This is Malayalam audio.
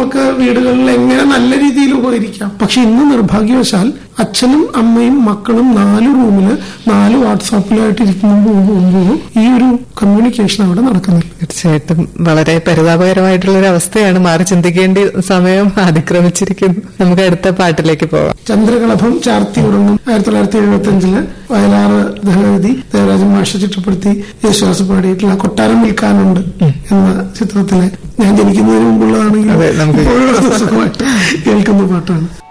നമുക്ക് വീടുകളിൽ എങ്ങനെ നല്ല രീതിയിൽ ഉപകരിക്കാം പക്ഷെ ഇന്ന് നിർഭാഗ്യവശാൽ അച്ഛനും അമ്മയും മക്കളും നാല് റൂമില് നാല് വാട്സാപ്പിലായിട്ട് ഇരിക്കുമ്പോൾ ഈ ഒരു കമ്മ്യൂണിക്കേഷൻ അവിടെ നടക്കുന്നില്ല തീർച്ചയായിട്ടും വളരെ പരിതാപകരമായിട്ടുള്ള ഒരു അവസ്ഥയാണ് മാറി ചിന്തിക്കേണ്ട സമയം അതിക്രമിച്ചിരിക്കുന്നു നമുക്ക് അടുത്ത പാട്ടിലേക്ക് പോവാം ചന്ദ്രകളഭം ചാർത്തി ഉറങ്ങും ആയിരത്തി തൊള്ളായിരത്തി എഴുപത്തി അഞ്ചില് വയലാറ് ദഹനതി ദേവരാജൻ മാഷ ചിട്ടപ്പെടുത്തി യേശുദാസ് പാടിയിട്ടുള്ള കൊട്ടാരം വിൽക്കാനുണ്ട് എന്ന ചിത്രത്തിലെ ഞാൻ ജനിക്കുന്നതിന് മുമ്പുള്ളതാണെങ്കിൽ അതെ, നമുക്ക് ഇപ്പോഴും അത് സുഖമായിട്ട് കേൾക്കുന്ന പാട്ടാണ്